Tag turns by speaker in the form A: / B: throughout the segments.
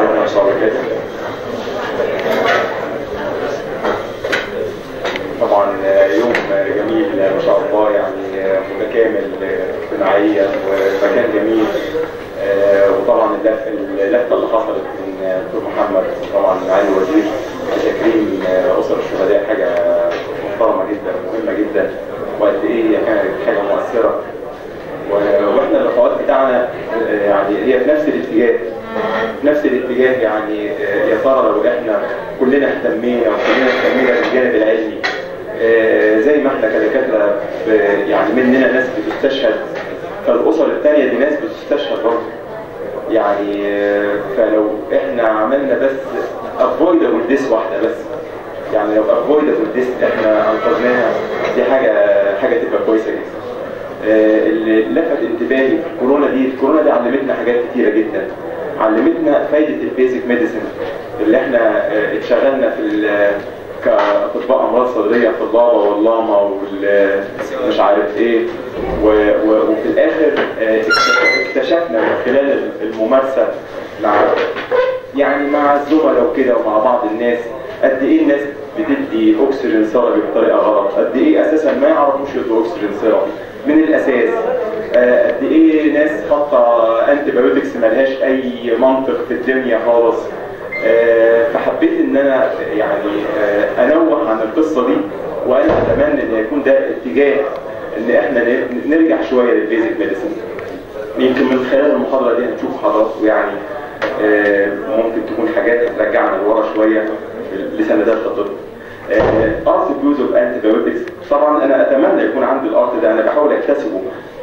A: عليكم ورحمة الله وبركاته. طبعا يوم جميل ما شاء الله يعني متكامل اجتماعيا ومكان جميل وطبعا اللفته اللي حصلت من دكتور محمد طبعا معالي الوزير تكريم اسر الشهداء حاجه محترمه جدا مهمه جدا وقد ايه هي كانت حاجه مؤثره واحنا اللقاءات بتاعنا يعني هي في نفس الاتجاه نفس الاتجاه يعني يا ترى لو احنا كلنا اهتمينا وكلنا اهتمينا بالجانب العلمي زي ما احنا كدكاتره يعني مننا ناس بتستشهد فالاسر الثانيه دي ناس بتستشهد برضه يعني فلو احنا عملنا بس افويدبل ديس واحده بس يعني لو افويدبل ديس احنا انقذناها دي حاجه حاجه تبقى كويسه جدا اللي لفت انتباهي في الكورونا دي الكورونا دي علمتنا حاجات كتيره جدا علمتنا فايده البيزك ميديسن اللي احنا اتشغلنا في كاطباء امراض صدريه في البابا واللاما ومش عارف ايه و و وفي الاخر اكتشفنا من خلال الممارسه مع يعني مع الزملاء وكده ومع بعض الناس قد ايه الناس بتدي اكسجين ثيرابي بطريقه غلط قد ايه اساسا ما يعرفوش يدوا اكسجين ثيرابي من الاساس قد ايه ناس حاطه انتي بايوتكس ملهاش اي منطق في الدنيا خالص فحبيت ان انا يعني انوه عن القصه دي وانا اتمنى ان يكون ده اتجاه ان احنا نرجع شويه للبيزك ميديسن يمكن من خلال المحاضره دي هنشوف حضراتكم يعني ممكن تكون حاجات هترجعنا لورا شويه لسندات الطب ارت يوز اوف انتي بايوتكس طبعا انا اتمنى يكون عندي الارت ده انا بحاول اكتسبه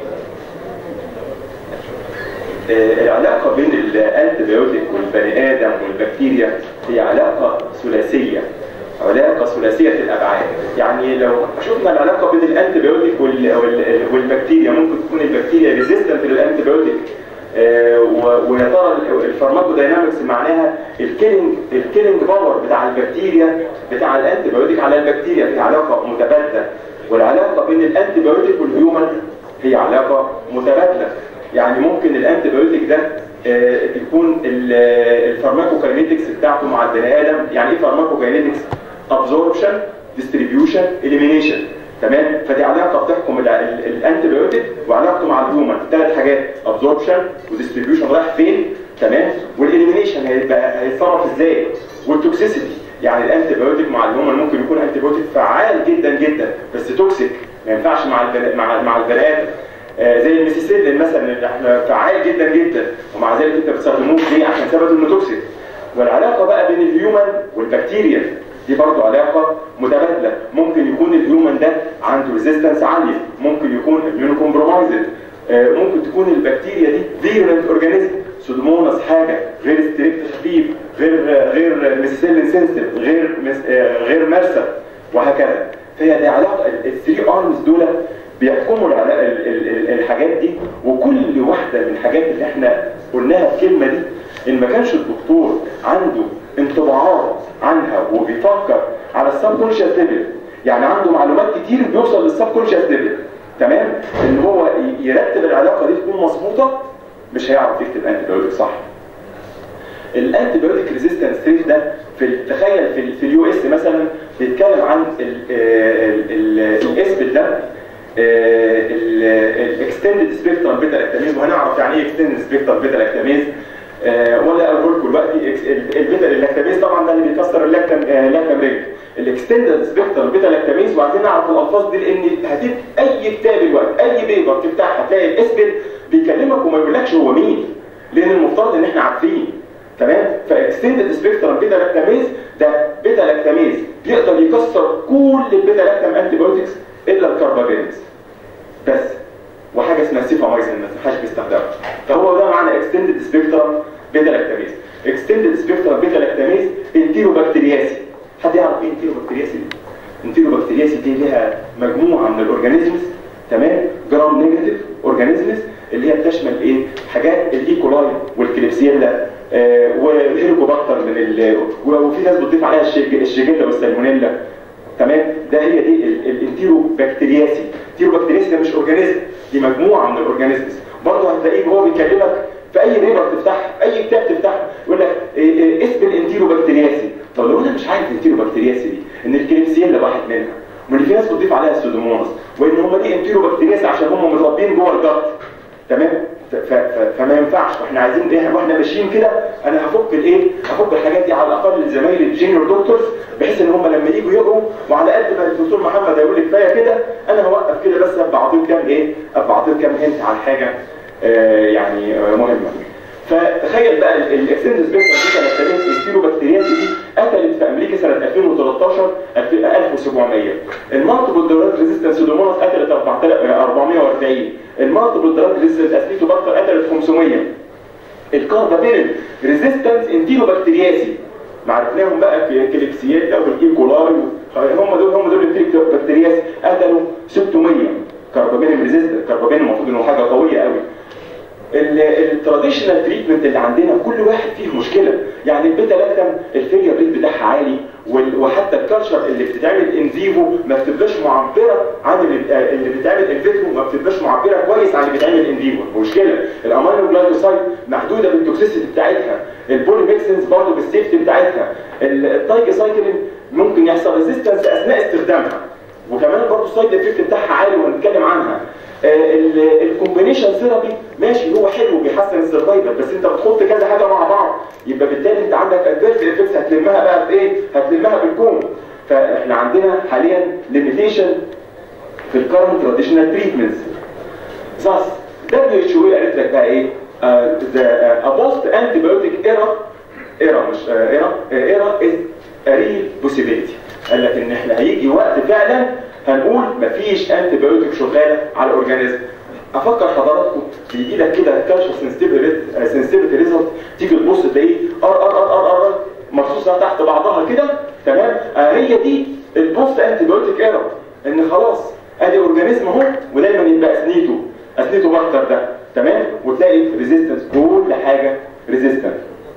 A: العلاقه بين الانتي بايوتيك والبني ادم والبكتيريا هي علاقه ثلاثيه علاقه ثلاثيه الابعاد يعني لو شفنا العلاقه بين الانتي بايوتيك والبكتيريا ممكن تكون البكتيريا ريزيستنت للانتي بايوتيك ويا ترى الفارماكو داينامكس معناها الكيلينج الكيلينج باور بتاع البكتيريا بتاع الانتي بايوتيك على البكتيريا في علاقه متبادله والعلاقه بين الانتي بايوتيك والهيومن هي علاقه متبادله يعني ممكن الانتي بايوتيك ده يكون الفارماكوكاينيتكس بتاعته مع البني ادم يعني ايه فارماكوكاينيتكس ابزوربشن ديستريبيوشن اليمينيشن تمام فدي علاقه بتحكم الانتي بايوتيك وعلاقته مع الهيومن ثلاث حاجات ابزوربشن وديستريبيوشن رايح فين تمام والاليمينيشن هيبقى هيتصرف ازاي والتوكسيسيتي يعني الانتي بايوتيك مع الهيومن ممكن يكون انتي بايوتيك فعال جدا جدا بس توكسيك ما ينفعش مع البني مع مع البني ادم آه زي الميسيسيلين مثلا اللي احنا فعال جدا جدا ومع ذلك انت بتستخدموه ليه عشان ثبت انه توكسيك والعلاقه بقى بين الهيومن والبكتيريا دي برضه علاقه متبادله ممكن يكون الهيومن ده عنده ريزيستنس عاليه ممكن يكون اميونو كومبرومايزد آه ممكن تكون البكتيريا دي فيرولنت اورجانيزم سودوموناس حاجه غير ستريكت خفيف غير غير ميسيسيلين سنسيتيف غير مس آه غير مرسى وهكذا فهي دي علاقه الثري ارمز دول بيحكموا الحاجات دي وكل واحده من الحاجات اللي احنا قلناها في الكلمه دي ان ما كانش الدكتور عنده انطباعات عنها وبيفكر على السب كونشس ليفل يعني عنده معلومات كتير بيوصل للسب كونشس ليفل تمام ان هو يرتب العلاقه دي تكون مظبوطه مش هيعرف يكتب انتي بايوتيك صح الانتي بايوتيك ريزيستنس ستيج ده في تخيل في, في اليو اس مثلا بيتكلم عن الاسم ده الاكستندد سبيكترم بيتا لاكتاميز وهنعرف يعني ايه اكستندد سبيكترم بيتا لاكتاميز ولا اقول لكم دلوقتي البيتا اللاكتاميز طبعا ده اللي بيكسر اللاكتام لاكتام رينج الاكستندد سبيكترم بيتا لاكتاميز وعايزين نعرف الالفاظ دي لان هتبقى اي كتاب الوقت اي بيبر تفتحها هتلاقي الاسم بيكلمك وما يقولكش هو مين لان المفترض ان احنا عارفين تمام فاكستندد سبيكترم بيتا لاكتاميز ده بيتا لاكتاميز يقدر يكسر كل البيتا لاكتام انتي بايوتكس الا الكربابينز بس وحاجه اسمها سيفامايسين ما حدش بيستخدمها فهو ده معنى اكستندد سبيكترم بيتا لاكتاميز اكستندد سبيكترم بيتا لاكتاميز انتيرو بكتيرياسي حد يعرف ايه انتيرو بكتيرياسي دي انتيرو بكتيرياسي دي ليها مجموعه من الاورجانيزمز تمام جرام نيجاتيف اورجانيزمز اللي هي بتشمل ايه حاجات الايكولاي والكليبسيلا آه والهيليكوباكتر من ال وفي ناس بتضيف عليها الشيجيلا والسالمونيلا تمام ده هي دي الانتيرو بكتيرياسي الانتيرو بكتيرياسي ده مش اورجانيزم دي مجموعه من الاورجانيزمز برضه هتلاقيه وهو بيكلمك في اي ريبر تفتحها اي كتاب تفتحه يقول لك ريبليس بالانتيرو بكتيرياسي طب لو انا مش عارف الانتيرو بكتيرياسي دي ان الكليبسيلا واحد منها وان في ناس بتضيف عليها السودوموناس وان هم دي انتيرو بكتيرياسي عشان هم متربين جوه الجت تمام ف- ف- فما ينفعش واحنا عايزين ايه واحنا ماشيين كده انا هفك الايه هفك الحاجات دي على الاقل لزمايلي الجينيور دكتورز بحيث ان هم لما يجوا يقروا وعلى قد ما الدكتور محمد هيقول لي كفايه كده انا هوقف كده بس ابقى اعطيه كام ايه ابقى اعطيه كام هنت على حاجه آه يعني آه مهمه فتخيل بقى الاكستنس بيكتر دي كانت تاريخ السيروبكتيريات دي قتلت في امريكا سنه 2013 1700 المالتيبل دراج ريزيستنس سودوموناس قتلت 440 المالتيبل دراج ريزيستنس اسليتوباكتر قتلت 500 الكاربابينل ريزيستنس انتيروبكتيرياسي معرفناهم بقى في كليبسياتا والايكولاي هم دول هم دول الانتيروبكتيرياسي قتلوا 600 كاربابينل ريزيستنس كاربابينل المفروض انه حاجه قويه قوي التراديشنال تريتمنت اللي عندنا كل واحد فيه مشكله يعني البيتا لاكتم الفيلير ريت بتاعها عالي وال- وحتى الكالشر اللي بتتعمل ان فيفو ما بتبقاش معبره عن اللي آه، اللي بتتعمل ان فيترو ما بتبقاش معبره كويس عن اللي بيتعمل ان فيفو مشكله الامينو جلايكوسايد محدوده بالتوكسيسيتي بتاعتها البوليميكسنز برضه بالسيفتي بتاعتها التايجيسايكلين ممكن يحصل ريزيستنس اثناء استخدامها وكمان برضه السايد افكت بتاعها عالي وهنتكلم عنها الكومبينيشن ثيرابي ماشي هو حلو بيحسن السرفايفل بس انت بتحط كذا حاجه مع بعض يبقى بالتالي انت عندك ادفيرس افكتس هتلمها بقى في ايه؟ هتلمها بالكوم فاحنا عندنا حاليا ليميتيشن في الكارنت تراديشنال تريتمنتس Thus, WHO قالت لك بقى ايه؟ Uh, the uh, a post antibiotic era era مش uh, era uh, era is a real possibility. قال لك ان احنا هيجي وقت فعلا هنقول مفيش انتيبيوتيك شغاله على الاورجانيزم. افكر حضراتكم بيجي لك كده كالشر سنسيتيفيتي ريزلت تيجي تبص تلاقيه ار ار ار ار ار مرصوصه تحت بعضها كده تمام آه هي دي البوست انتيبيوتيك ايرور ان خلاص ادي اورجانيزم اهو ودايما يبقى اسنيته اسنيته باكتر ده تمام وتلاقي ريزيستنس كل حاجه ريزيستنت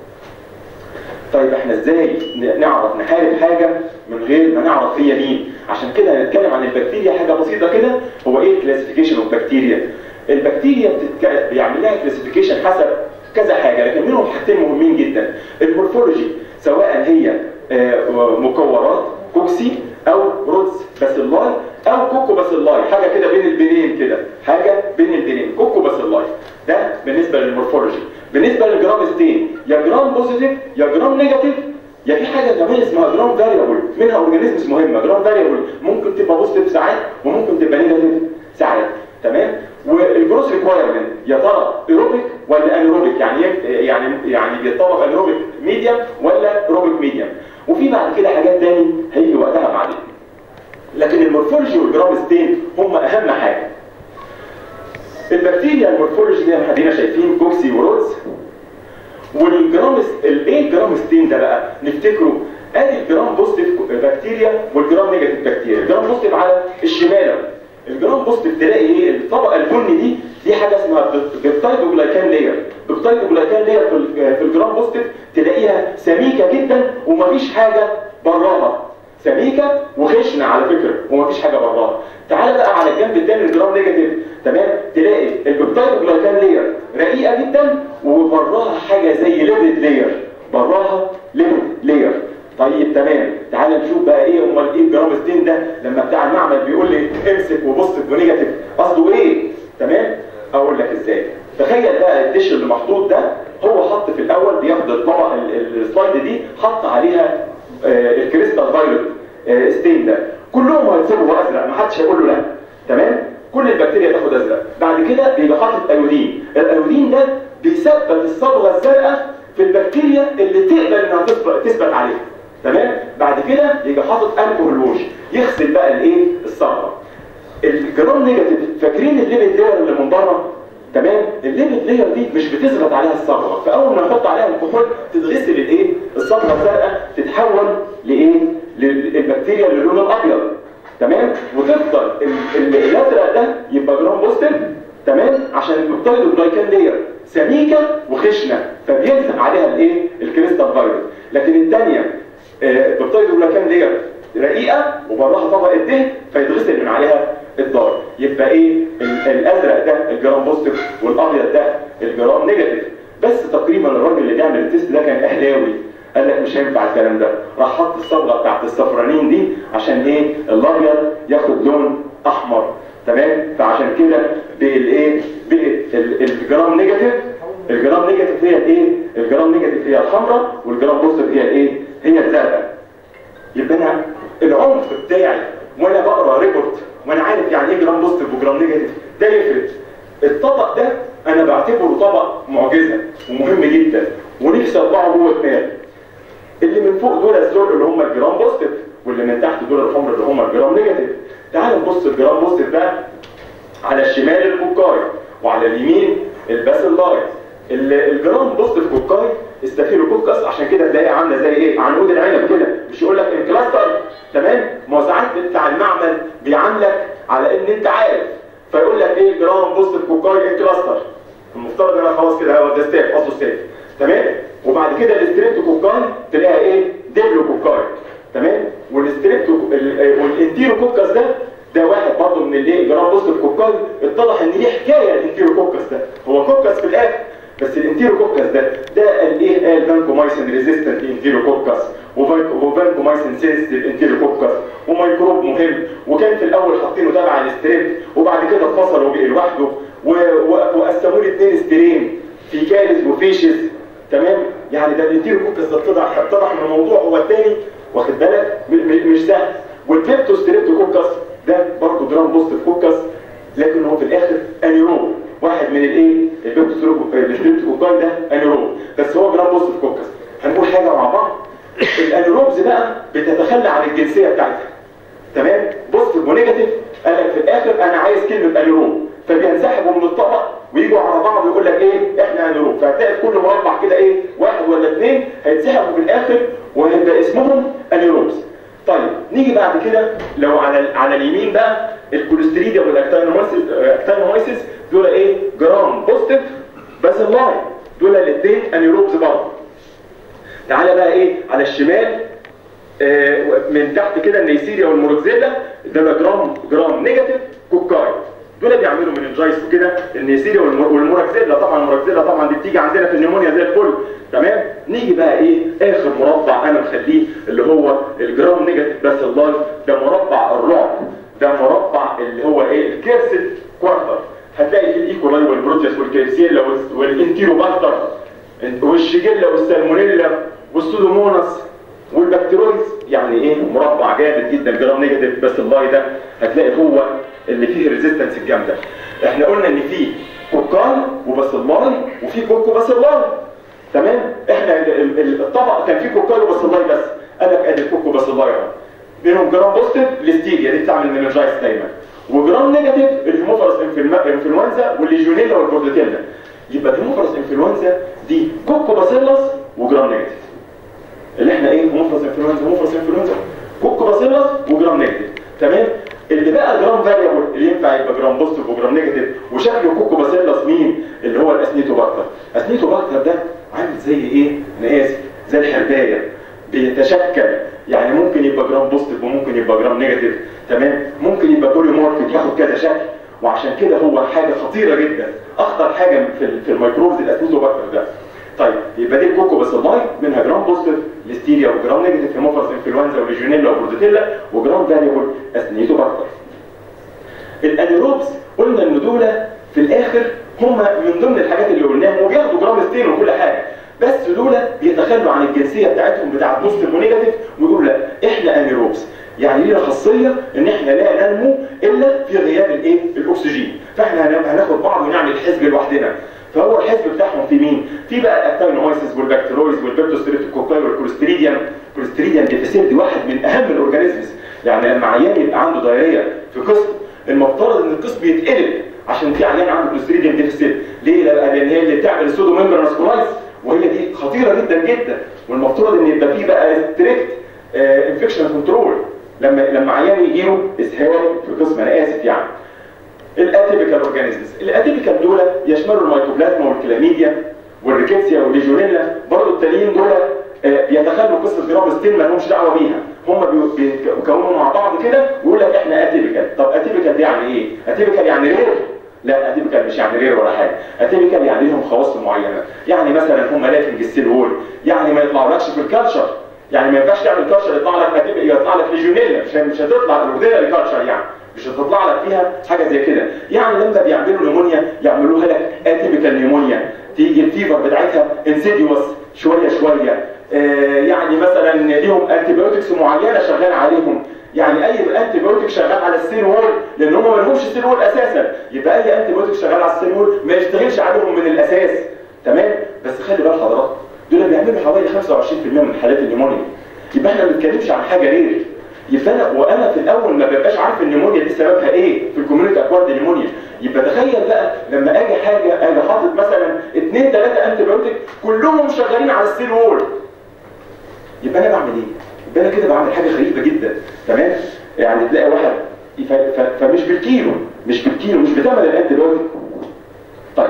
A: طيب احنا ازاي ن- نعرف نحارب حاجه من غير ما نعرف هي مين عشان كده هنتكلم عن البكتيريا حاجه بسيطه كده هو ايه الكلاسيفيكيشن اوف بكتيريا البكتيريا بتتك... بيعمل لها كلاسيفيكيشن حسب كذا حاجه لكن منهم حاجتين مهمين جدا المورفولوجي سواء هي آه، مكورات كوكسي او روتس باسيلاي او كوكو باسيلاي حاجه كده بين البنين كده حاجه بين البنين كوكو باسيلاي ده بالنسبه للمورفولوجي بالنسبه للجرام ستين يا جرام بوزيتيف يا جرام نيجاتيف يا في حاجه كمان اسمها جرام فاريبل منها اورجانيزمز مهمه جرام فاريبل ممكن تبقى بوزيتيف ساعات وممكن تبقى نيجاتيف ساعات تمام والجروس ريكوايرمنت يا ترى ايروبيك ولا انيروبيك يعني إيه؟ يعني يعني بيتطلب انيروبيك ميديم ولا روبيك ميديم وفي بعد كده حاجات تاني هيجي وقتها بعدين لكن المورفولوجي والجرام ستين هم اهم حاجه البكتيريا المورفولوجي دي احنا ادينا شايفين كوكسي ورودز والجرام الايه الجرام ستين ده بقى نفتكره ادي الجرام بوزيتيف بكتيريا والجرام نيجاتيف بكتيريا الجرام بوزيتيف على الشمال الجرام بوزيتيف تلاقي ايه الطبقه البني دي دي حاجه اسمها بيبتايدوجلايكان لاير بيبتايدوجلايكان لاير في ال- في الجرام بوزيتيف تلاقيها سميكه جدا ومفيش حاجه براها سميكه وخشنه على فكره ومفيش حاجه براها تعال بقى على الجنب الثاني الجرام نيجاتيف تمام تلاقي البيبتايدوجلايكان لاير رقيقه جدا وبراها حاجه زي ليبيد لاير براها ليبيد لاير طيب تمام تعال نشوف بقى ايه امال ايه الجرام ستين ده لما بتاع المعمل بيقول لي امسك وبص ونيجاتيف قصده ايه تمام اقول لك ازاي تخيل بقى الدش اللي محطوط ده هو حط في الاول بياخد الطبقه ال- ال- السلايد دي حط عليها آه، الكريستال فايروت آه، ستين ده كلهم هيتصبغوا ازرق ما حدش هيقول له لا تمام كل البكتيريا تاخد ازرق بعد كده بيبقى حاطط ايودين الايودين ده بيثبت الصبغه الزرقاء في البكتيريا اللي تقبل انها تثبت تثبت عليها تمام بعد كده يجي حاطط الكحول ووش يغسل بقى الايه الصبغه الجرام نيجاتيف فاكرين الليبيد لاير اللي من بره تمام الليبيد لاير دي مش بتثبت عليها الصبغه فاول ما نحط عليها الكحول تتغسل الايه الصبغه الزرقاء تتحول لايه للبكتيريا اللي لونها الابيض تمام وتفضل ال- ال- الازرق ده يبقى جرام بوزيتيف تمام عشان البيبتايدوجلايكان لاير سميكه وخشنه فبيلزق عليها الايه الكريستال فيروس لكن الثانيه البيبتايدوجلايكان لاير رقيقه وبراها طبقه دهن فيتغسل من عليها الدار يبقى ايه ال- الازرق ده الجرام بوزيتيف والابيض ده الجرام نيجاتيف بس تقريبا الراجل اللي بيعمل التيست ده كان اهلاوي قال لك مش هينفع الكلام ده راح حط الصبغه بتاعت الصفرانين دي عشان ايه الابيض ياخد لون احمر تمام فعشان كده بالايه الجرام نيجاتيف الجرام نيجاتيف هي الايه الجرام نيجاتيف هي الحمراء والجرام بوزيتيف هي الايه هي الزرقاء يبقى انا العمق بتاعي وانا بقرا ريبورت وانا عارف يعني ايه جرام بوزيتيف وجرام نيجاتيف ده يفرق الطبق ده انا بعتبره طبق معجزه ومهم جدا ونفسي اطبعه جوه دماغي اللي من فوق دول الزرق اللي هم الجرام بوزيتيف واللي من تحت دول الحمر اللي هم الجرام نيجاتيف تعال نبص الجرام بوزيتيف ده على الشمال الكوكاي وعلى اليمين الباسيلاي الجرام بوزيتيف كوكاي استافيلوكوكس عشان كده تلاقيها عامله زي ايه عنقود العنب كده مش يقول لك انكلاستر تمام ما هو ساعات بتاع المعمل بيعاملك على ان انت عارف فيقول لك ايه جرام بوزيتيف كوكاي انكلاستر المفترض ان انا خلاص كده هو ده ستاف اصله ستاف تمام وبعد كده الستريبتو كوكاي تلاقيها ايه ديبلو كوكاي تمام والستريبتو والانتيرو كوكس ده ده واحد برضه من الايه جرام بوزيتيف كوكاي اتضح ان ليه حكايه الانتيرو كوكس ده هو كوكس في الاخر بس الانتيرو كوكس ده ده الايه قال فانكومايسين ريزيستنت انتيرو كوكس وفانكومايسين سينسيتيف انتيرو كوكس وميكروب مهم وكان في الاول حاطينه تبع الستريب وبعد كده اتفصل وبقي لوحده وقسموه لاثنين سترين فيكاليز وفيشز تمام يعني ده الانتيرو كوكس ده اتضح اتضح من الموضوع هو الثاني واخد بالك مش سهل والبيبتو ستريبتو كوكس ده برضه جرام بوزيتيف كوكس لكن هو في الاخر انيروب واحد من الايه البيبتوستروكوكاي ده انيروب بس هو جرام بوزيتيف كوكس هنقول حاجه مع بعض الانيروبز بقى بتتخلى عن الجنسيه بتاعتها تمام بوزيتيف ونيجاتيف قال لك في الاخر انا عايز كلمه انيروب فبينسحبوا من الطبق ويجوا على بعض ويقول لك ايه احنا انيروب فهتلاقي في كل مربع كده ايه واحد ولا اثنين هيتسحبوا في الاخر وهيبقى اسمهم انيروبز طيب نيجي بعد كده لو على على اليمين بقى الكوليستريديا والاكتينومايسيس دول ايه جرام بوزيتيف بس اللاين دول الاثنين انيروبز برضه تعالى بقى ايه على الشمال آه من تحت كده النيسيريا والموركزيلا دول جرام جرام نيجاتيف كوكاي دول بيعملوا من الجايس وكده النيسيريا والموركزيلا طبعا الموركزيلا طبعا دي بتيجي عندنا في النيمونيا زي الفل تمام نيجي بقى ايه اخر مربع انا مخليه اللي هو الجرام نيجاتيف بس اللاين ده مربع الرعب ده مربع اللي هو ايه الكيرسيت كوارتر هتلاقي فيه الايكولاي والبروتياس والكيرسيلا والانتيروباكتر والشيجيلا والسالمونيلا والسودوموناس والبكتيرويز يعني ايه مربع جامد جدا جرام نيجاتيف بس اللاي ده هتلاقي هو اللي فيه الريزيستنس الجامده احنا قلنا ان في كوكاي وباسيلاي وفي كوكو باسيلاي تمام احنا الطبق كان فيه كوكاي وباسيلاي بس قال لك ادي الكوكو باسيلاي اهو منهم جرام بوزيتيف الاستيجيا دي بتعمل منجايز دايما وجرام نيجاتيف الهيموفرس انفلونزا والليجونيلا والبورديتيلا يبقى الهيموفرس انفلونزا دي كوكو باسيلاس وجرام نيجاتيف اللي احنا ايه هيموفرس انفلونزا هيموفرس انفلونزا كوكو باسيلاس وجرام نيجاتيف تمام اللي بقى جرام فاريبل اللي ينفع يبقى جرام بوزيتيف وجرام نيجاتيف وشكله كوكو باسيلاس مين اللي هو الاسنيتوباكتر اسنيتوباكتر ده عامل زي ايه انا اسف زي الحربايه بيتشكل يعني ممكن يبقى جرام بوزيتيف وممكن يبقى جرام نيجاتيف تمام ممكن يبقى بوليمورفيك ياخد كذا شكل وعشان كده هو حاجه خطيره جدا اخطر حاجه في في الميكروبز الاسنيتوباكتر ده طيب يبقى دي الكوكو باسيلاي منها جرام بوزيتيف ليستيريا وجرام نيجاتيف هيموفرس انفلونزا وليجونيلا وبروتيتيلا وجرام فاريبل اسنيتوباكتر الانيروبس قلنا ان دول في الاخر هم من ضمن الحاجات اللي قلناهم وبياخدوا جرام ستين وكل حاجه بس دول بيتخلوا عن الجنسيه بتاعتهم بتاعت بوزيتيف ونيجاتيف ويقولوا لا احنا انيروبس يعني لينا خاصيه ان احنا لا ننمو الا في غياب الايه الاكسجين فاحنا هناخد بعض ونعمل حزب لوحدنا فهو الحزب بتاعهم في مين؟ في بقى الاكتينومايسيس والبكتيرويز والبيبتوستريبتوكوكاي والكوليستريديم الكوليستريديم ديفيسيت دي واحد من اهم الاورجانيزمز يعني لما عيان يبقى عنده دايريه في قسم المفترض ان القسم يتقلب عشان في عيان عنده كوليستريديم ديفيسيت ليه؟ لان هي اللي بتعمل السودو ميمبرانس كولايتس وهي دي خطيره جدا جدا والمفترض ان يبقى في بقى ستريكت انفكشن كنترول لما لما عيان يجي له اسهال في قسم انا اسف يعني الاتيبيكال اورجانيزمز الاتيبيكال دول يشملوا الميكوبلازما والكلاميديا والريكيتسيا والليجونيلا برضه التانيين دول بيتخلوا قصه جرام ستين ما لهمش دعوه بيها هم بيكونوا مع بعض كده ويقول لك احنا اتيبيكال طب اتيبيكال دي يعني ايه اتيبيكال يعني رير لا اتيبيكال مش يعني رير ولا حاجه اتيبيكال يعني لهم خواص معينه يعني مثلا هم لاتنج السيل وول يعني ما يطلعولكش في الكالتشر يعني ما ينفعش تعمل كالتشر يطلع لك هتبقى يطلع لك ليجونيلا مش مش هتطلع الاوردينري كالتشر يعني مش هتطلع لك فيها حاجه زي كده يعني لما بيعملوا نيمونيا يعملوها لك اتيبيكال نيمونيا تيجي الفيفر بتاعتها انسيديوس شويه شويه آه يعني مثلا ليهم انتيبيوتكس معينه شغال عليهم يعني اي انتي بايوتيك شغال على السيل وول لان هم ما لهمش سيل وول اساسا يبقى اي انتي بايوتيك شغال على السيل وول ما يشتغلش عليهم من الاساس تمام بس خلي بال حضرتك دول بيعملوا حوالي 25% من حالات النيمونيا يبقى احنا ما بنتكلمش عن حاجه رير يبقى انا وانا في الاول ما ببقاش عارف النيمونيا دي سببها ايه في الكوميونتي اكوارد نيمونيا يبقى تخيل بقى لما اجي حاجه اجي حاطط مثلا اثنين ثلاثه انتي بايوتيك كلهم شغالين على السيل وول يبقى انا بعمل ايه؟ يبقى انا كده بعمل حاجه غريبه جدا تمام؟ يعني تلاقي واحد ف- ف- فمش بالكيلو مش بالكيلو مش بتعمل الانتي بايوتيك طيب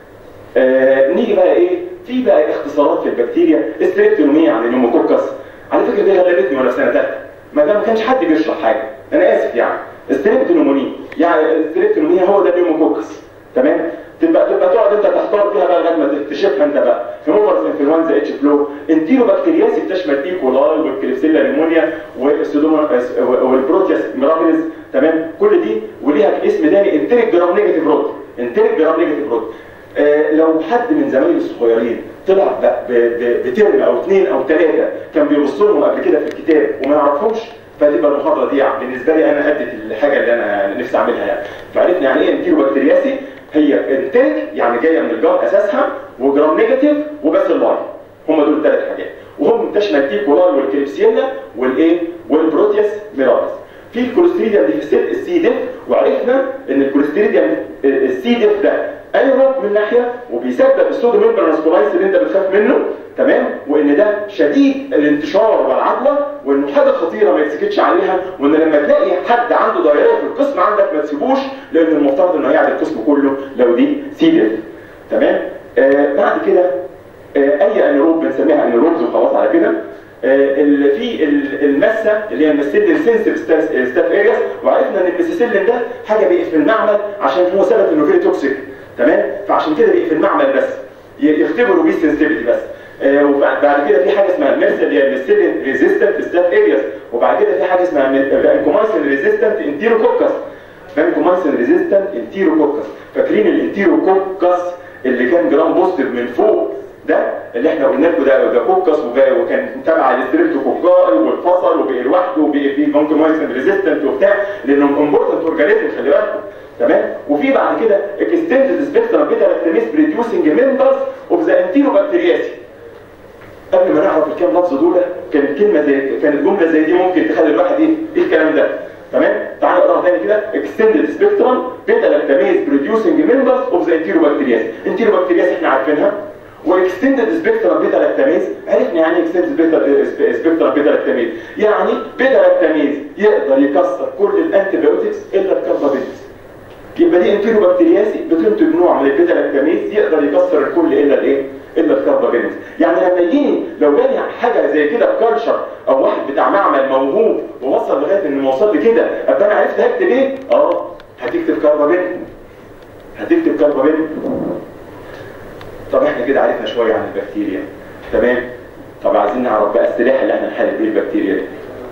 A: آه نيجي بقى ايه؟ في بقى اختصارات في البكتيريا ستريبتونوميا عن النيوموكوكس على فكره دي غلبتني وانا في سنه ثالثه ما دام ما كانش حد بيشرح حاجه انا اسف يعني ستريبتونوموني يعني ستريبتونوميا هو ده النيوموكوكس تمام تبقى تبقى تقعد انت تختار فيها بقى لغايه ما تكتشفها انت بقى هيموفرس انفلونزا اتش فلو انتيرو بكتيرياسي بتشمل اي كولاي والكليبسيلا نيمونيا والسودوما والبروتياس ميرابيلز تمام كل دي وليها اسم تاني انتريك جرام نيجاتيف رود انتريك جرام نيجاتيف رود آه لو حد من زمايلي الصغيرين طلع ب- ب- بترم او اثنين او ثلاثه كان بيبص لهم قبل كده في الكتاب وما يعرفهمش فتبقى المحاضره دي بالنسبه لي انا ادت الحاجه اللي انا نفسي اعملها يعني فعرفنا يعني ايه انتيرو بكتيرياسي هي انتاج يعني جايه من الجار اساسها وجرام نيجاتيف وباسيلاي هم دول الثلاث حاجات وهم تشمل تي كولاي والكليبسيلا والايه والبروتياس ميرابيس في الكوليستريديوم ديفيسيت السي ديف وعرفنا ان الكوليستريديوم السي ديف ده ايروب من ناحيه وبيسبب السودو ميمبرانس كولايس اللي انت بتخاف منه تمام وان ده شديد الانتشار والعدوى وانه حاجه خطيره ما يتسكتش عليها وان لما تلاقي حد عنده ضريره في القسم عندك ما تسيبوش لان المفترض انه هيعدي القسم كله لو دي سي ديف تمام آه بعد كده آه اي انيروب بنسميها انيروبز وخلاص على كده آه، اللي في ال- المسه اللي هي المسيلين سنسيف ستاف ارياس وعرفنا ان المسيسيلين ده حاجه بيقف في المعمل عشان هو ثبت انه فيه توكسيك تمام فعشان كده بيقف في المعمل بس ي- يختبروا بيه سنسيتيفيتي بس آه، وبعد بعد كده في حاجه اسمها الميرسا اللي هي المسيلين ريزيستنت ستاف ارياس وبعد كده في حاجه اسمها الكومايسين ريزيستنت انتيروكوكس فانكومايسين ريزيستنت انتيروكوكس فاكرين الانتيروكوكس اللي كان جرام بوزيتيف من فوق ده اللي احنا قلنا لكم ده ده كوكس وجا- وكان تبع الستريبتوكوكاي والفصل وبقي لوحده وبقي فيه فانكومايسين ريزيستنت وبتاع لانهم امبورتنت اورجانيزم خلي بالكم تمام وفي بعد كده اكستندد سبيكترم بيتا لاكتاميز بريديوسنج ممبرز اوف ذا انتيروبكتيرياسي قبل ما نعرف الكام لفظ دول كانت كلمه زي كانت جمله زي دي ممكن تخلي الواحد ايه ايه الكلام ده تمام تعالى نقراها تاني كده اكستندد سبيكترم بيتا لاكتاميز بروديوسنج ممبرز اوف ذا انتيروبكتيرياس انتيروبكتيرياس احنا عارفينها واكستندد سبيكترم بيتا لاكتاميز عرفنا يعني ايه اكستندد بيتا سبيكترم بيتا لاكتاميز يعني بيتا لاكتاميز يقدر يكسر كل الانتيبيوتكس الا الكاربابيتس يبقى دي انتيروبكتيرياسي بتنتج نوع من البيتا لاكتاميز يقدر يكسر الكل الا الايه؟ الا الكاربابينز يعني لما يجيني لو جاني حاجه زي كده في كالشر او واحد بتاع معمل موهوب ووصل لغايه انه وصل لكده ابقى انا عرفت هكتب ايه؟ اه هتكتب كاربابين هتكتب كاربابين طب احنا كده عرفنا شويه عن البكتيريا تمام طب عايزين نعرف بقى السلاح اللي احنا نحارب بيه البكتيريا دي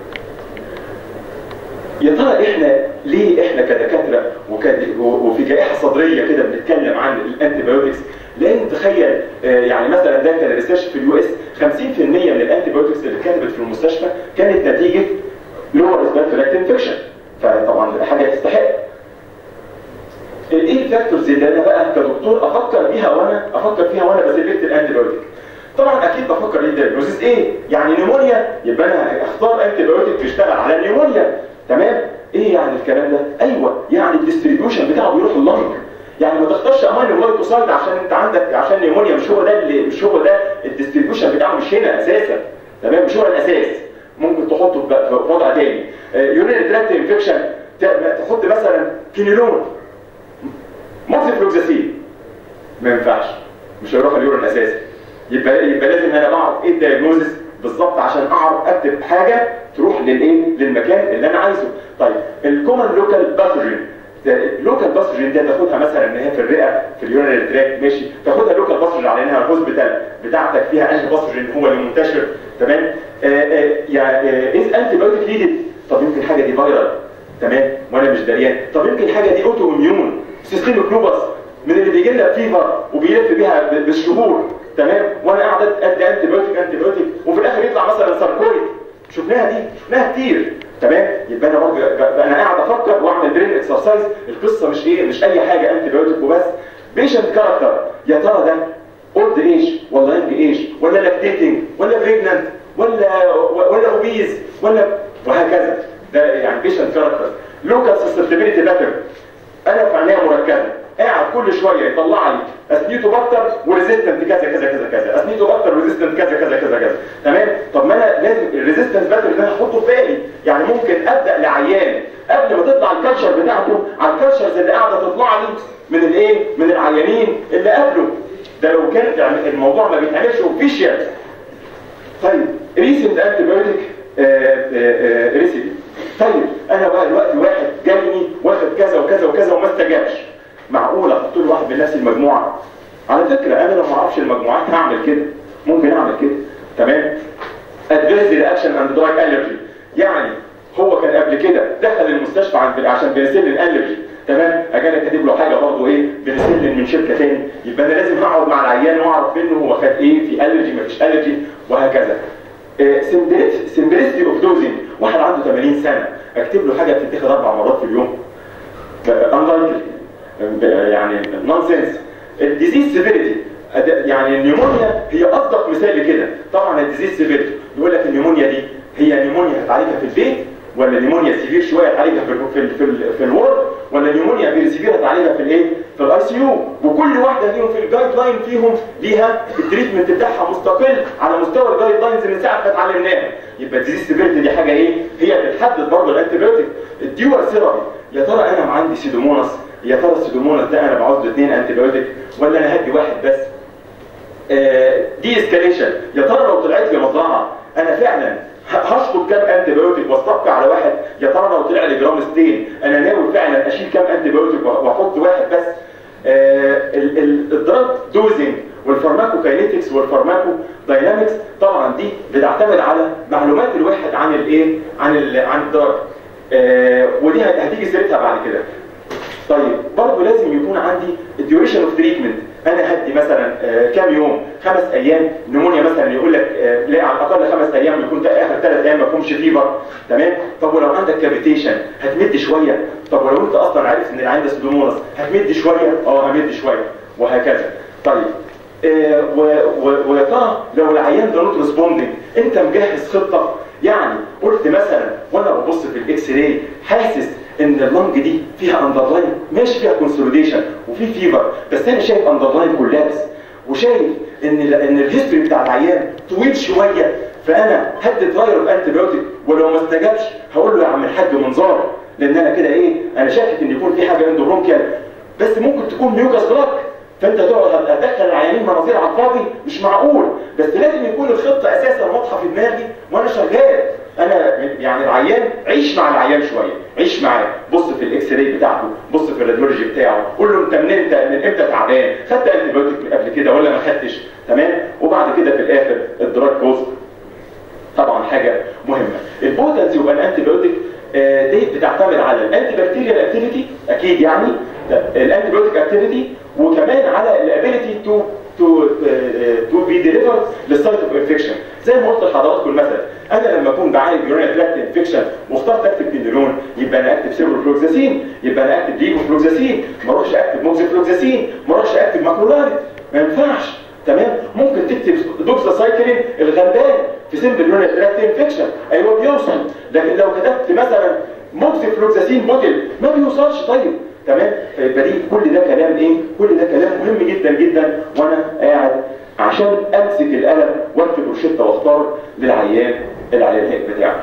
A: يا ترى احنا ليه احنا كدكاتره وكد- وفي جائحه صدريه كده بنتكلم عن الانتيبيوتكس لان تخيل آه، يعني مثلا ده كان ريسيرش في اليو اس 50% من الانتيبيوتكس اللي اتكتبت في المستشفى كانت نتيجه لور ريسبيرتوري انفكشن فطبعا حاجه تستحق ايه الفاكتورز اللي انا بقى كدكتور افكر بيها وانا افكر فيها وانا بسلكت الانتيبيوتيك طبعا اكيد بفكر ايه الدايجنوزيس ايه يعني نيمونيا يبقى انا اختار انتيبيوتيك بيشتغل على النيمونيا تمام ايه يعني الكلام ده ايوه يعني الديستريبيوشن بتاعه بيروح اللنج يعني ما تختارش امينو جلايكوسايد عشان انت عندك عشان نيمونيا مش هو ده اللي مش هو ده الديستريبيوشن بتاعه مش هنا اساسا تمام مش هو الاساس ممكن تحطه في في وضع تاني يورين تراكت انفكشن تحط مثلا كينيلون مورفلوكساسين ما ينفعش مش هيروح اليورين اساسا يبقى يبقى لازم انا بعرف ايه الدايجنوزس بالظبط عشان اعرف اكتب حاجه تروح للايه للمكان اللي انا عايزه طيب الكومن لوكال باثوجين لوكال باثوجين دي تاخدها مثلا ان هي في الرئه في اليورينري تراك ماشي تاخدها لوكال باثوجين على انها الهوسبيتال بتاعتك فيها انتي باثوجين هو اللي منتشر تمام آه، آه، يعني از انتي بايوتيك ليدد طب يمكن الحاجه دي فيرال تمام وانا مش دريان طب يمكن الحاجه دي اوتو اميون سيستميك لوبس من اللي بيجي لنا فيفر وبيلف بيها ب- بالشهور تمام وانا قاعد ادي انتي بايوتيك انتي بايوتيك وفي الاخر يطلع مثلا ساركويد شفناها دي شفناها كتير تمام يبقى انا برضه بقى انا قاعد افكر واعمل برين اكسرسايز القصه مش ايه مش اي حاجه انتي بايوتيك وبس بيشنت كاركتر يا ترى ده اولد ايج ولا ينج ايج ولا لاكتيتنج ولا بريجننت ولا ولا اوبيز ولا وهكذا ده يعني بيشنت كاركتر لوكال سسبتبيليتي باترن انا في عنايه مركزه قاعد كل شويه يطلع لي اسنيتو باكتر وريزيستنت كذا كذا كذا كذا اسنيتو باكتر وريزيستنت كذا كذا كذا كذا تمام طب ما انا لازم الريزيستنت باتر ده احطه في بالي يعني ممكن ابدا لعيان قبل ما تطلع الكالتشر بتاعته على الكالتشرز اللي قاعده تطلع لي من الايه من العيانين اللي قبله ده لو كان يعني الموضوع ما بيتعملش اوفيشال طيب ريسنت انتي بايوتيك ريسيبي طيب انا بقى دلوقتي واحد جالني واخد كذا وكذا وكذا وما استجابش معقول احط له واحد من نفس المجموعه على فكره انا لو ما اعرفش المجموعات هعمل كده ممكن اعمل كده تمام ادفيرس رياكشن اند دراج الرجي يعني هو كان قبل كده دخل المستشفى عند عشان بنسلين الرجي تمام اجي انا كاتب له حاجه برضه ايه بنسلين من شركه تاني يبقى انا لازم اقعد مع العيان واعرف منه هو خد ايه في الرجي ما فيش الرجي وهكذا سمبلستي اوف دوزنج واحد عنده 80 سنه اكتب له حاجه بتتاخد اربع مرات في اليوم انلايكلي يعني نونسنس الديزيز سيفيريتي يعني النيمونيا هي اصدق مثال لكده طبعا الديزيز سيفيريتي يقول لك النيمونيا دي هي نيمونيا هتعالجها في البيت ولا نيمونيا سيفير شويه هتعالجها في ال في ال في الورد ولا نيمونيا فيري سيفير هتعالجها في الايه في الاي سي يو وكل واحده فيهم في الجايد لاين فيهم ليها التريتمنت بتاعها مستقل على مستوى الجايد لاينز من ساعه ما اتعلمناها يبقى الديزيز سيفيريتي دي حاجه ايه هي بتحدد برضه الانتي بايوتيك الديور ثيرابي يا ترى انا عندي سيدوموناس يا ترى السيدوموناس ده انا بعوز له اثنين انتي بايوتيك ولا انا هدي واحد بس دي اسكاليشن يا ترى لو طلعت لي مزرعه انا فعلا هشطب كام انتي بايوتيك واستبقى على واحد يا ترى لو طلع لي جرام ستين انا ناوي فعلا اشيل كام انتي بايوتيك واحط واحد بس الدراج دوزنج والفارماكو كاينيتكس والفارماكو داينامكس طبعا دي بتعتمد على معلومات الواحد عن الايه عن ال عن الدراج آه ودي هتيجي سيرتها بعد كده طيب برضه لازم يكون عندي الديوريشن اوف تريتمنت انا هدي مثلا آه كام يوم خمس ايام نمونيا مثلا يقول لك آه لا على الاقل خمس ايام يكون ده اخر ثلاث ايام ما يكونش فيفر تمام طب ولو عندك كافيتيشن هتمد شويه طب ولو انت اصلا عارف ان العين ده سودوموناس هتمد شويه اه همد شويه وهكذا طيب آه ويا ترى لو العيان ده نوت ريسبوندنج انت مجهز خطه يعني قلت مثلا وانا ببص في الاكس راي حاسس ان اللنج دي فيها اندرلاين ماشي فيها كونسوليديشن وفي فيفر بس انا شايف اندرلاين كولابس وشايف ان ال ان الهيستوري بتاع العيان طويل شويه فانا هدي تراير اوف انتي بايوتيك ولو ما استجابش هقول له يا عم الحاج منظار لان انا كده ايه انا شاكك ان يكون في حاجه اندوبرونكيال بس ممكن تكون ميوكاس بلاك فانت تقعد ادخل العيانين مناظير على الفاضي مش معقول بس لازم يكون الخطه اساسا واضحه في دماغي وانا شغال انا يعني العيان عيش مع العيان شويه عيش معاه بص في الاكس راي بتاعته بص في الراديولوجي بتاعه قول له انت من انت من امتى تعبان خدت انتي بايوتيك قبل كده ولا ما خدتش تمام وبعد كده في الاخر الدراج كوز طبعا حاجه مهمه البوتنسي يبقى الانتي بايوتيك دي بتعتمد على الانتي بكتيريال اكتيفيتي اكيد يعني الانتي بايوتيك اكتيفيتي وكمان على الابيليتي تو تو تو بي ديليفرد للسايت اوف انفكشن زي ما قلت لحضراتكم المثل انا لما اكون بعالج يورينال تراكت انفكشن واخترت اكتب بندرون يبقى انا اكتب سيبروفلوكساسين يبقى انا اكتب ليفوفلوكساسين ما اروحش اكتب موكسيفلوكساسين ما اروحش اكتب ماكرولايد ما ينفعش تمام ممكن تكتب دوكساسايكلين الغلبان في سيمبل يورينال تراكت انفكشن ايوه بيوصل لكن لو كتبت مثلا موكسيفلوكساسين بوتل ما بيوصلش طيب تمام فيبقى دي كل ده كلام ايه كل ده كلام مهم جدا جدا وانا قاعد عشان امسك القلم واكتب روشته واختار للعيان العلاج بتاعي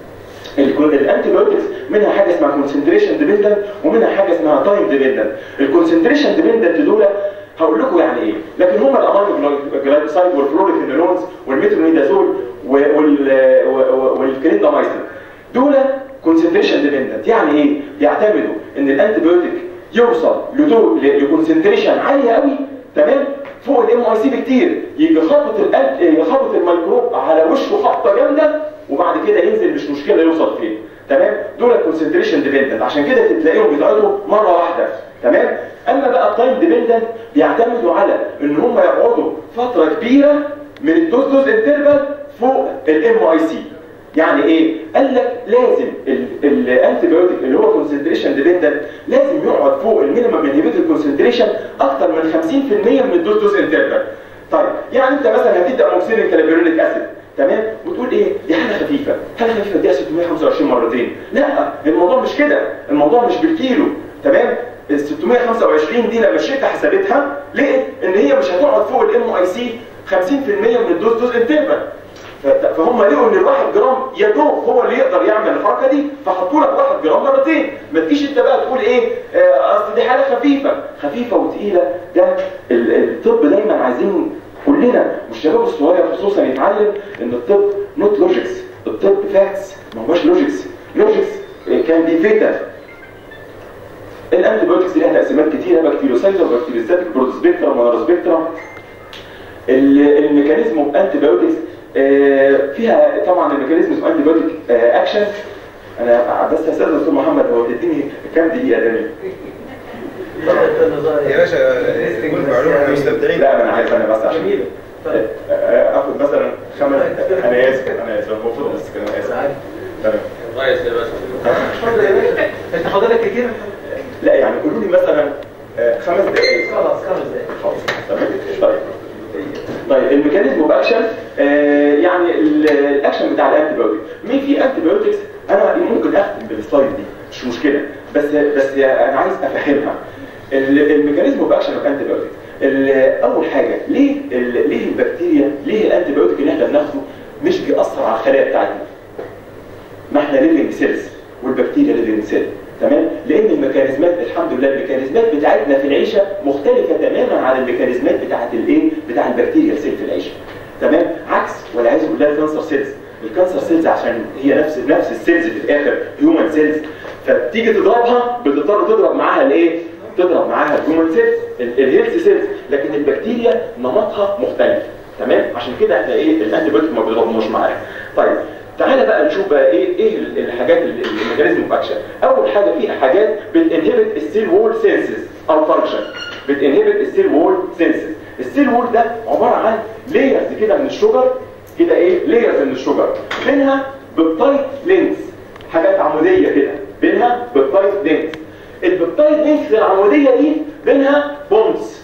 A: الانتي بايوتكس منها حاجه اسمها كونسنتريشن ديبندنت ومنها حاجه اسمها تايم ديبندنت الكونسنتريشن ديبندنت دول هقول لكم يعني ايه لكن هم الامينو جلايكوسايد والفلوريفينولونز والميترونيدازول والكليندامايسين دول كونسنتريشن ديبندنت يعني ايه بيعتمدوا ان الانتي بايوتيك يوصل لدو لكونسنتريشن عاليه قوي تمام فوق الام اي سي بكتير يجي خبط القلب يخبط الميكروب على وشه خبطه جامده وبعد كده ينزل مش مشكله يوصل فين تمام دول كونسنتريشن ديبندنت عشان كده تلاقيهم بيتعرضوا مره واحده تمام اما بقى التايم ديبندنت بيعتمدوا على ان هم يقعدوا فتره كبيره من الدوز دوز انترفال فوق الام اي سي يعني ايه قال لك لازم الانتي بايوتيك اللي هو كونسنتريشن ديبندنت لازم يقعد فوق المينيمم انهبيتور كونسنتريشن اكتر من 50% من الدوز دوز انترفال طيب يعني انت مثلا هتبدا موكسيلين كالابيرونيك اسيد تمام وتقول ايه دي حاجه خفيفه حاجه خفيفه دي 625 مرتين لا الموضوع مش كده الموضوع مش بالكيلو تمام ال 625 دي لما الشركه حسبتها لقيت ان هي مش هتقعد فوق الام اي سي 50% من الدوز دوز انترفال فهم لقوا ان الواحد جرام يا دوب هو اللي يقدر يعمل الحركه دي فحطوا لك واحد جرام مرتين ما تجيش انت بقى تقول ايه آه اصل دي حاله خفيفه خفيفه وتقيله ده الطب دايما عايزين كلنا والشباب الصغير خصوصا يتعلم ان الطب نوت لوجيكس الطب فاكتس ما هوش لوجيكس لوجيكس كان دي فيتا الانتي بايوتكس ليها تقسيمات كتيره بكتيروسايد وبكتيروستاتيك برودوسبيكترم وناروسبيكترم الميكانيزم اوف انتي بايوتكس فيها طبعا الميكانيزم اوف انتي بايوتيك اكشن انا بس هسال دكتور محمد هو تديني كام دقيقه تاني
B: يا باشا كل معلومه مستمتعين
A: لا انا عارف انا بس عشان اخد مثلا خمس انا اسف انا اسف المفروض بس كده انا اسف تمام
C: كويس يا باشا
D: انت فاضلك كتير؟
A: لا يعني قولوا لي مثلا خمس دقائق
D: خلاص خمس دقايق
A: خلاص تمام طيب طيب الميكانيزم اوف اكشن آه يعني الاكشن بتاع الانتي بايوتيك مين في انتي بايوتكس انا ممكن اختم بالسلايد دي مش مشكله بس بس انا عايز افهمها الميكانيزم اوف اكشن اوف انتي بايوتيك اول حاجه ليه ليه البكتيريا ليه الانتي بايوتيك اللي احنا بناخده مش بيأثر على الخلايا بتاعتنا ما احنا ليفنج سيلز والبكتيريا ليفنج سيل تمام لان الميكانيزمات الحمد لله الميكانيزمات بتاعتنا في العيشه مختلفه تماما عن الميكانيزمات بتاعت الايه بتاع البكتيريا سيل في العيشه تمام عكس والعياذ بالله الكانسر سيلز الكانسر سيلز عشان هي نفس نفس السيلز في الاخر هيومن سيلز فتيجي تضربها بتضطر تضرب معاها الايه تضرب معاها الهيومن سيلز الهيلث سيلز لكن البكتيريا نمطها مختلف تمام عشان كده احنا ايه الانتي بايوتيك ما بيضربناش معاها طيب تعالى بقى نشوف بقى ايه ايه الحاجات الميكانيزم اوف اكشن اول حاجه في حاجات بتنهبت السيل وول سيلسز او فانكشن بتنهبت السيل وول سيلسز السيل وول ده عباره عن لايرز كده من الشجر كده ايه لايرز من الشجر بينها بيبتايد لينز حاجات عموديه كده بينها بيبتايد لينز البيبتايد لينز العموديه دي بينها بونز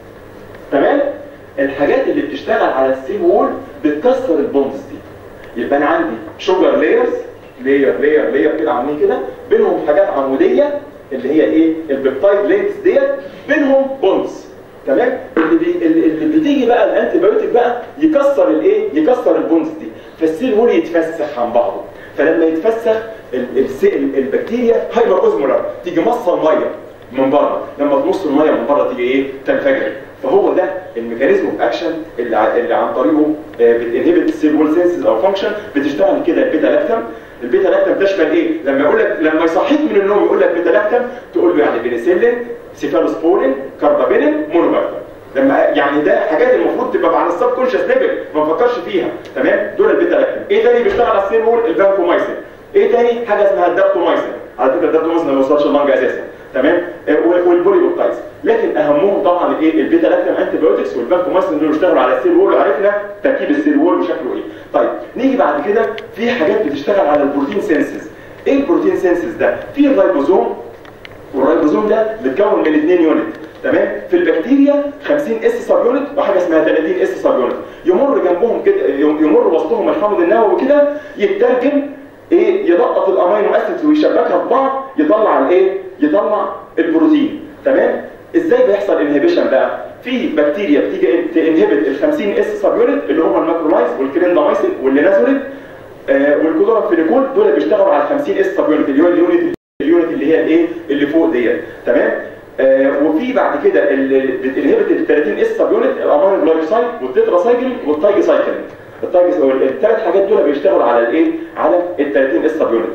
A: تمام الحاجات اللي بتشتغل على السيل وول بتكسر البونز دي يبقى انا عندي شوجر لايرز لاير لاير لاير كده عاملين كده بينهم حاجات عموديه اللي هي ايه البيبتايد لينكس ديت بينهم بونز تمام اللي, بي... اللي بتيجي بقى الانتي بايوتيك بقى يكسر الايه يكسر البونز دي فالسيل وول يتفسخ عن بعضه فلما يتفسخ ال... ال... البكتيريا هايبر اوزمولار تيجي مصه الميه من بره لما تمص الميه من بره تيجي ايه تنفجر فهو ده الميكانيزم اوف اكشن اللي, اللي عن طريقه بتنهبت السيل وول سينسز او فانكشن بتشتغل كده البيتا لاكتم البيتا لاكتم تشمل ايه لما يقول لك لما يصحيك من النوم يقول لك بيتا لاكتم تقول له يعني بنسلين سيفالوسبورين كاربابينين مونوباكتر لما يعني ده حاجات المفروض تبقى على السب كونشس ليفل ما نفكرش فيها تمام دول البيتا لاكتم ايه تاني بيشتغل على السيل وول الفانكومايسين ايه تاني حاجه اسمها الدابتومايسين على فكره الدابتومايسين ما بيوصلش اللنج اساسا تمام والبوليبوبتايز لكن اهمهم طبعا الايه البيتا لاكتام انتي بايوتكس والفانكومايسين دول بيشتغلوا على السيل وول وعرفنا تركيب السيل وول وشكله ايه طيب نيجي بعد كده في حاجات بتشتغل على البروتين سينسز ايه البروتين سينسز ده في الرايبوزوم والرايبوزوم ده بيتكون من اثنين يونت تمام في البكتيريا 50 اس سب يونت وحاجه اسمها 30 اس سب يونت يمر جنبهم كده يمر وسطهم الحمض النووي كده يترجم ايه يلقط الامينو اسيدز ويشبكها ببعض يطلع الايه يطلع البروتين تمام ازاي بيحصل انهبيشن بقى في بكتيريا بتيجي تنهبت ال 50 اس سب يونت اللي هم الماكرولايز والكريندامايسين واللينازوليد آه والكلورامفينيكول دول بيشتغلوا على ال 50 اس سب يونت اللي هو اليونت اليونت اللي هي الايه اللي فوق ديت تمام آه وفي بعد كده بتنهبت ال 30 اس سب يونت الامينو جلايكوسايد والتتراسايكلين والتايجسايكلين التايجس الثلاث حاجات دول بيشتغلوا على الايه على ال 30 اس سب يونت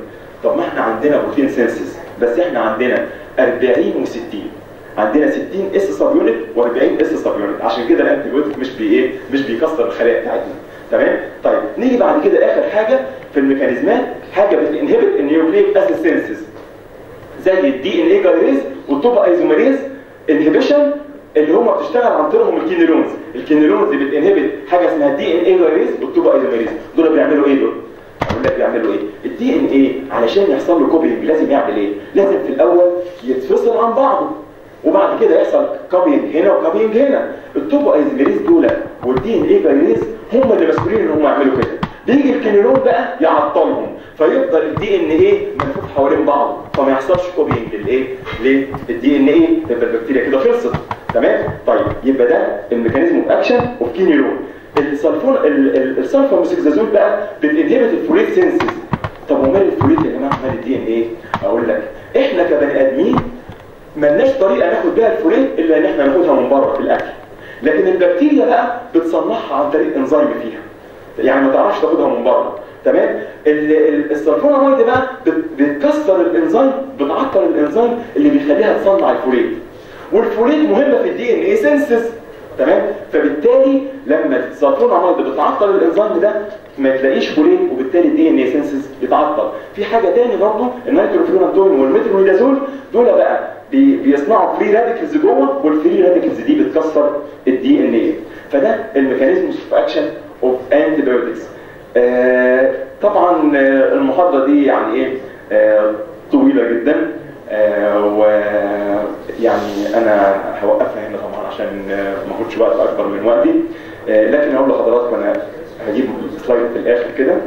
A: طب ما احنا عندنا بروتين سينسز بس احنا عندنا 40 و60 عندنا 60 اس سب يونت و40 اس سب يونت عشان كده الانتي بيوتيك مش بي ايه مش بيكسر الخلايا بتاعتنا تمام طيب نيجي بعد كده اخر حاجه في الميكانيزمات حاجه بتنهبت النيوكليك اسيد سينسز زي الدي ان اي جايريز والتوبا ايزوميريز انهبيشن اللي هم بتشتغل عن طريقهم الكينيلونز الكينيلونز بتنهبت حاجه اسمها دي ان اي جايريز والتوبا ايزوميريز دول بيعملوا ايه دول اقول لك بيعملوا ايه الدي ان ايه علشان يحصل له كوبينج لازم يعمل ايه لازم في الاول يتفصل عن بعضه وبعد كده يحصل كوبينج هنا وكوبينج هنا التوبو ايزوميريز دول والدي ان اي جايريز هم اللي مسؤولين ان هم يعملوا كده بيجي الكينيلون بقى يعطلهم فيفضل الدي ان ايه ملفوف حوالين بعضه فما يحصلش كوبينج للايه للدي ان ايه تبقى البكتيريا كده خلصت تمام طيب يبقى ده الميكانيزم اوف اكشن اوف كينيلون السلفون السلفا موسيكزازول بقى بتنهبت الفوليت سينسز طب ومال الفوليت يا جماعه مال الدي ان ايه اقول لك احنا كبني ادمين ملناش طريقه ناخد بيها الفوليت الا ان احنا ناخدها من بره في الاكل لكن البكتيريا بقى بتصنعها عن طريق انزيم فيها يعني ما تعرفش تاخدها من بره تمام السلفوناميد بقى بتكسر الانزيم بتعطل الانزيم اللي بيخليها تصنع الفوليت والفوليت مهمه في الدي ان اي سينسز تمام فبالتالي لما السلفوناميد بتعطل الانزيم ده ما تلاقيش فوليت وبالتالي الدي ان اي سينسز يتعطل في حاجه تاني برضه النيتروفلورانتون والميترونيدازول دول بقى بي بيصنعوا فري راديكلز جوه والفري راديكلز دي بتكسر الدي ان اي فده الميكانيزم اوف اكشن اوف انتيبيوتكس طبعا المحاضره دي يعني ايه آه طويله جدا آه ويعني انا هوقفها هنا طبعا عشان ما اخدش وقت اكبر من وقتي آه لكن هقول لحضراتكم انا هجيب سلايد في الاخر كده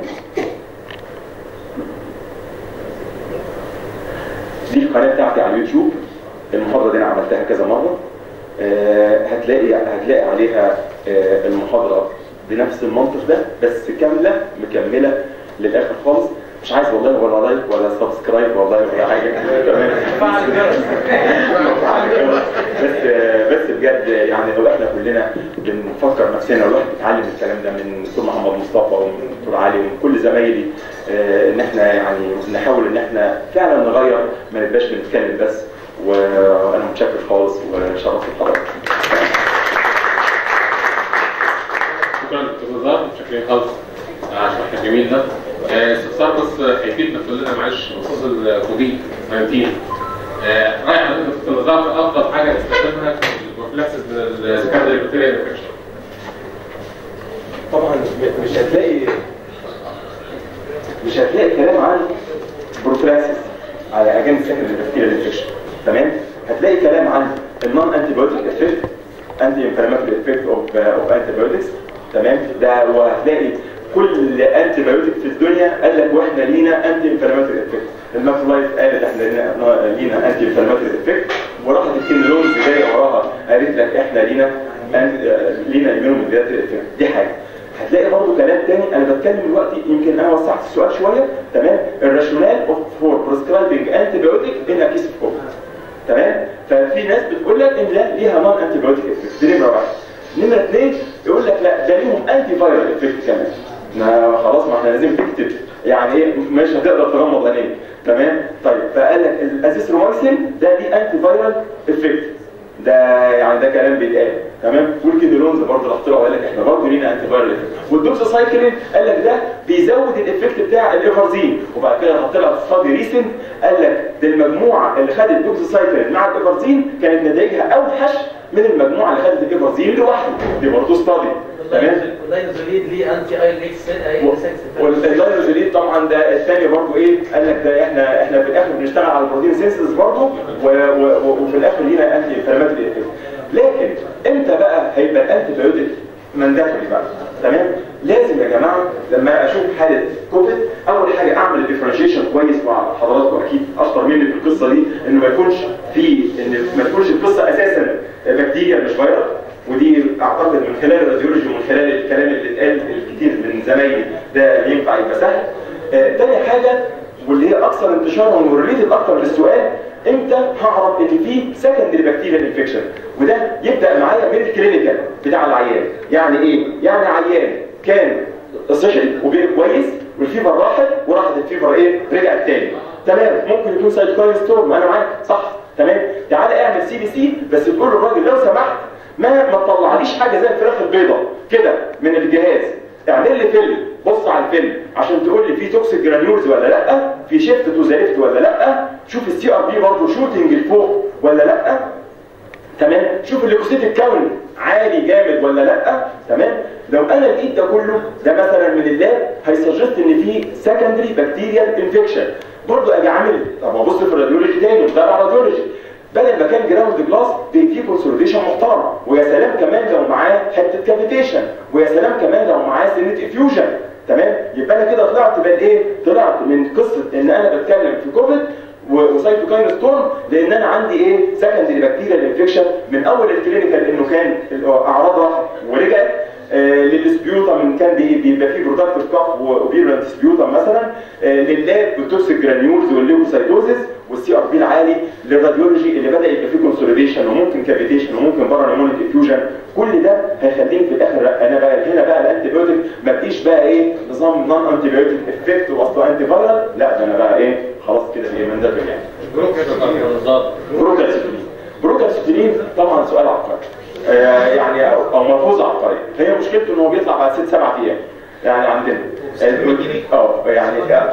A: دي القناه بتاعتي على اليوتيوب المحاضره دي انا عملتها كذا مره هتلاقي هتلاقي عليها المحاضره بنفس المنطق ده بس كامله مكمله للاخر خالص مش عايز والله ولا لايك ولا سبسكرايب والله ولا حاجه تمام بس بس بجد يعني لو احنا كلنا بنفكر نفسنا لو الواحد بيتعلم الكلام ده من دكتور محمد مصطفى ومن دكتور علي ومن كل زمايلي ان احنا يعني نحاول ان احنا فعلا نغير ما نبقاش بنتكلم بس وانا متشكر خالص وشرفت حضرتك
C: شكرا دكتور نزار متشكرين خالص على الشرح الجميل ده استفسار بس هيفيدنا تقول لنا معلش بخصوص الكوفيد 19 رايح حضرتك دكتور نزار افضل حاجه تستخدمها في البروفلاكسس للسكندري بكتيريا انفكشن
A: طبعا مش هتلاقي مش هتلاقي كلام عن بروفلاكسس على اجانب سكندري بكتيريا انفكشن تمام هتلاقي كلام عن النون انتي بايوتيك افكت انتي انفلاماتوري افكت اوف اوف انتي بايوتكس تمام ده وهتلاقي كل انتي بايوتيك في الدنيا قال لك واحنا لينا انتي انفلاماتوري افكت الماكرولايف قالت احنا لينا لينا انتي انفلاماتوري افكت وراحت الكينولونز جايه وراها قالت لك احنا لينا لينا immunomodulatory افكت دي حاجه هتلاقي برضه كلام تاني انا بتكلم دلوقتي يمكن انا وسعت السؤال شويه تمام الراشونال اوف فور بريسكرايبنج انتي بايوتيك ان كيس اوف كوفيد تمام ففي ناس بتقول لك ان ده ليها نون انتي بايوتيك افكت دي نمره واحد نمره اثنين يقول لك لا ده ليهم انتي فايرال افكت كمان ما خلاص ما احنا لازم تكتب يعني ايه مش هتقدر تغمض عينيك تمام طيب فقال لك الازيثرومايسين ده ليه انتي فايرال افكت ده يعني ده كلام بيتقال تمام والكيدولونز برضه راح طلعوا قال لك احنا برضه لينا انتي فايرال افكت والدوكساسايكلين قال لك ده بيزود الافكت بتاع الايفرزين وبعد كده راح طلع ستادي ريسنت قال لك ده المجموعه اللي خدت دوكساسايكلين مع الايفرزين كانت نتائجها اوحش من المجموعه اللي خدت الايفرزين لوحده دي برضه ستادي تمام
D: اللاينوزوليد ليه انتي اي اكس
A: واللاينوزوليد طبعا ده الثاني برضه ايه قال لك ده احنا احنا في الاخر بنشتغل على البروتين سينسز برضه وفي الاخر لينا انتي انفلاماتوري افكت لكن امتى بقى هيبقى الانتي بايوتيك مانداتوري بقى تمام لازم يا جماعه لما اشوف حاله كوفيد اول حاجه اعمل الديفرنشيشن كويس مع حضراتكم اكيد اشطر مني في القصه دي انه ما يكونش في ان ما تكونش القصه اساسا بكتيريا مش فيروس ودي اعتقد من خلال الراديولوجي ومن خلال الكلام اللي اتقال الكتير من زمايلي ده ينفع يبقى سهل آه تاني حاجه واللي هي اكثر انتشارا وريليتد اكتر للسؤال امتى هعرف ان في سكندري بكتيريال انفكشن وده يبدا معايا من الكلينيكال بتاع العيان يعني ايه يعني عيان كان صحي وبقى كويس والفيبر راحت وراحت الفيبر فيفر ايه رجعت تاني تمام ممكن يكون سايتوكاين ستورم انا معاك صح تمام تعالى اعمل سي بي سي بس تقول للراجل لو سمحت ما ما تطلعليش حاجه زي الفراخ البيضاء كده من الجهاز اعمل لي فيلم بص على الفيلم عشان تقول لي في توكسيك جرانيولز ولا لا في شيفت تو زالفت ولا لا شوف السي ار بي برضه شوتنج لفوق ولا لا تمام شوف الليكوسيت الكون عالي جامد ولا لا تمام لو انا لقيت ده كله ده مثلا من اللاب هيسجست ان في سكندري بكتيريال انفكشن برضه اجي عامل طب ابص في الراديولوجي تاني وده راديولوجي بدل ما كان جراوند جلاس دي فيه كونسوليديشن محترم ويا سلام كمان لو معاه حته كافيتيشن ويا سلام كمان لو معاه سنه افيوجن تمام يبقى انا كده طلعت بقى ايه طلعت من قصه ان انا بتكلم في كوفيد وسايتوكاين ستورم لان انا عندي ايه سكندري بكتيريال انفكشن من اول الكلينيكال انه كان الاعراض راحت ورجعت آه للسبيوتم كان بي- بيبقى فيه برودكتيف كاف وبيرنت سبيوتم مثلا آه لللاب بالتوكسيك جرانيولز والليوكوسايتوزيس والسي ار بي العالي للراديولوجي اللي بدا يبقى فيه كونسوليديشن وممكن كافيتيشن وممكن بارا نيمونيك افيوجن كل ده هيخليني في الاخر انا بقى هنا بقى الانتي بايوتيك ما تجيش بقى ايه نظام نون انتي بايوتيك افكت واصله انتي فايرال لا ده انا بقى ايه خلاص كده ايه من ده يعني بروكالسيتولين بروكالسيتولين طبعا سؤال عبقري آه يعني او أو ملحوظه عبقريه هي مشكلته ان هو بيطلع بعد ست سبع ايام يعني عندنا
B: 600 جنيه؟
A: اه يعني آه.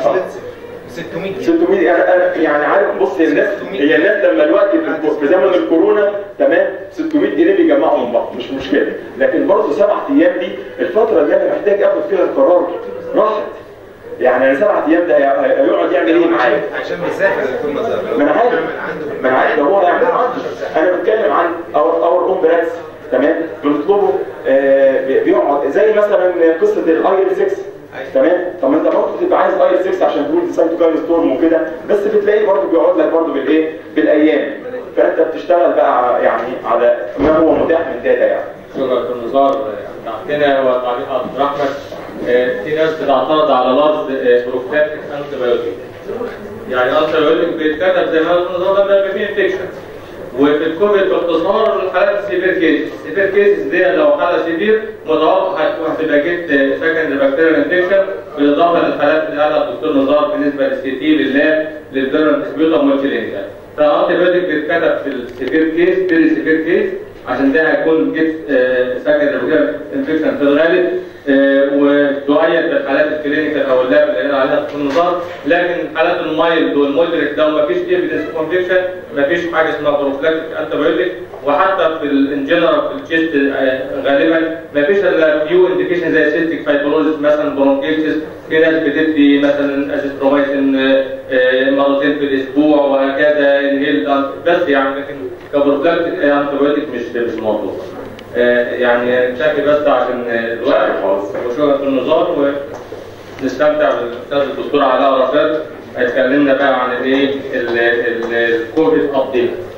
B: 600 جنيه
A: 600 يعني أنا- يعني عارف بص هي الناس هي الناس لما الوقت في- في زمن الكورونا تمام 600 جنيه بيجمعوا من بعض مش مشكله لكن برضه سبع ايام دي الفتره اللي انا محتاج اخد فيها القرار راحت يعني انا سبع ايام ده هي- هيقعد يعمل ايه معايا؟
B: عشان بيسافر يكون مزار
A: ما انا عارف ما انا عارف لو هو هيعمله عنده انا بتكلم عن اور اور اون براكس تمام بنطلبه آه بي- بيقعد زي مثلا قصه الاي 6 تمام طب ما انت برضه بتبقى عايز اي 6 عشان تقول سايتوكاين ستورم وكده بس بتلاقيه برضه بيقعد لك برضه بالايه بالايام فانت بتشتغل بقى يعني على ما هو متاح من داتا يعني
C: شكرا دكتور نزار بتاعتنا وتعليق عبد الرحمن آه، في ناس بتعترض على لفظ بروفلاكتيك انتي بايوتيك يعني انتي بايوتيك بيتكتب زي ما قلت نظام لما يبقى فيه انفكشن وفي الكوفيد باختصار الحالات السيفير كيسز السيفير كيسز دي لو حاله سيفير متوقع هتكون هتبقى جيت سكند بكتيريال انفكشن بالاضافه للحالات اللي قالها الدكتور نزار بالنسبه للسي تي لللاب للبيرنت سبيوتم والكلينيكال فالانتي بايوتيك بيتكتب في السيفير كيس فيري سيفير كيس عشان ده هيكون جيت سكند بكتيريال انفكشن في الغالب آه، وتؤيد بالحالات الكلينيكال او اللاب اللي قال عليها دكتور نزار لكن حالات المايلد والمودريت ده ما فيش ايفيدنس كونفكشن ما فيش حاجه اسمها بروفلاكتيك انتي بايوتيك وحتى في الانجنرال في التشيست آه، غالبا ما فيش الا فيو انديكيشن زي سيستيك فايبروزس مثلا برونكيتس في ناس بتدي مثلا ازيثروميسين آه، آه، مرتين في الاسبوع وهكذا انهيل بس يعني لكن كبروفلاكتيك انتي بايوتيك مش مش موضوع آه، يعني نكتفي بس عشان آه، الوقت وشكرا في النظام ونستمتع بالاستاذ الدكتور علاء رشاد هيتكلمنا بقى عن الايه ال- ال- الكوفيد ابديت